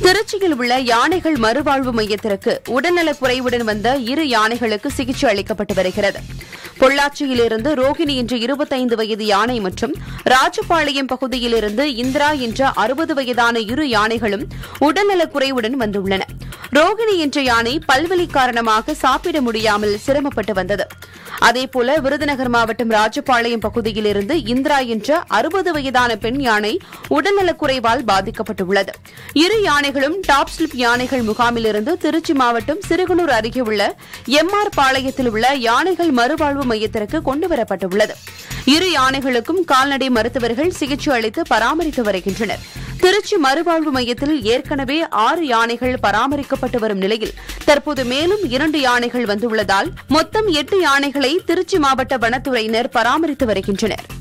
திருச்சியில் உள்ள யானைகள் மறுவாழ்வு மையத்திற்கு உடல்நலக் குறைவுடன் வந்த இரு யானைகளுக்கு சிகிச்சை அளிக்கப்பட்டு வருகிறது பொள்ளாச்சியிலிருந்து ரோகிணி என்ற இருபத்தைந்து வயது யானை மற்றும் ராஜபாளையம் பகுதியிலிருந்து இந்திரா என்ற அறுபது வயதான இரு யானைகளும் உடல்நலக் குறைவுடன் வந்துள்ளன ரோகிணி என்ற யானை பல்வலி காரணமாக சாப்பிட முடியாமல் சிரமப்பட்டு வந்தது அதேபோல விருதுநகர் மாவட்டம் ராஜபாளையம் பகுதியிலிருந்து இந்திரா என்ற அறுபது வயதான பெண் யானை உடல்நலக் குறைவால் பாதிக்கப்பட்டுள்ளது இரு யானைகளும் டாப் ஸ்லிப் யானைகள் முகாமிலிருந்து திருச்சி மாவட்டம் சிறுகுனூர் அருகே உள்ள எம்ஆர் பாளையத்தில் உள்ள யானைகள் மறுவாழ்வு மையத்திற்கு கொண்டுவரப்பட்டுள்ளது இரு யானைகளுக்கும் கால்நடை மருத்துவர்கள் சிகிச்சை அளித்து பராமரித்து வருகின்றனர் திருச்சி மறுவாழ்வு மையத்தில் ஏற்கனவே ஆறு யானைகள் பராமரிக்கப்பட்டு வரும் நிலையில் தற்போது மேலும் இரண்டு யானைகள் வந்துள்ளதால் மொத்தம் எட்டு யானைகளை திருச்சி மாவட்ட வனத்துறையினர் பராமரித்து வருகின்றனர்